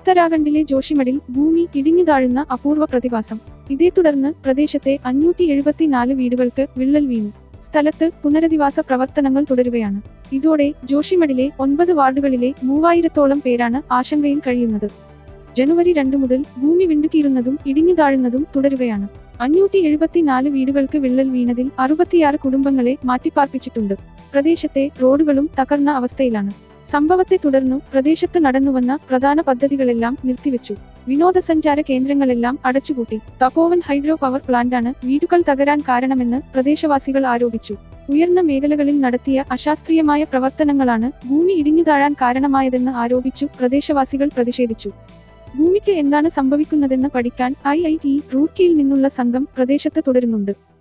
ഉത്തരാഖണ്ഡിലെ ജോഷിമഠിൽ ഭൂമി ഇടിഞ്ഞു താഴുന്ന അപൂർവ പ്രതിഭാസം ഇതേ തുടർന്ന് പ്രദേശത്തെ അഞ്ഞൂറ്റി എഴുപത്തിനാല് വീടുകൾക്ക് വിള്ളൽ വീണു സ്ഥലത്ത് പുനരധിവാസ പ്രവർത്തനങ്ങൾ തുടരുകയാണ് ഇതോടെ ജോഷിമഠിലെ ഒൻപത് വാർഡുകളിലെ മൂവായിരത്തോളം പേരാണ് ആശങ്കയിൽ കഴിയുന്നത് ജനുവരി രണ്ട് മുതൽ ഭൂമി വിണ്ടുകീറുന്നതും ഇടിഞ്ഞു താഴുന്നതും തുടരുകയാണ് അഞ്ഞൂറ്റി എഴുപത്തിനാല് വീടുകൾക്ക് വിള്ളൽ വീണതിൽ അറുപത്തിയാറ് കുടുംബങ്ങളെ മാറ്റിപ്പാർപ്പിച്ചിട്ടുണ്ട് പ്രദേശത്തെ റോഡുകളും തകർന്ന അവസ്ഥയിലാണ് സംഭവത്തെ തുടർന്നു പ്രദേശത്ത് നടന്നുവന്ന പ്രധാന പദ്ധതികളെല്ലാം നിർത്തിവെച്ചു വിനോദസഞ്ചാര കേന്ദ്രങ്ങളെല്ലാം അടച്ചുപൂട്ടി തപോവൻ ഹൈഡ്രോ പവർ പ്ലാന്റാണ് വീടുകൾ തകരാൻ കാരണമെന്ന് പ്രദേശവാസികൾ ആരോപിച്ചു ഉയർന്ന മേഖലകളിൽ നടത്തിയ അശാസ്ത്രീയമായ പ്രവർത്തനങ്ങളാണ് ഭൂമി ഇടിഞ്ഞു താഴാൻ കാരണമായതെന്ന് ആരോപിച്ചു പ്രദേശവാസികൾ പ്രതിഷേധിച്ചു ഭൂമിക്ക് എന്താണ് സംഭവിക്കുന്നതെന്ന് പഠിക്കാൻ ഐ ഐ ടി റൂർക്കിയിൽ നിന്നുള്ള സംഘം പ്രദേശത്ത് തുടരുന്നുണ്ട്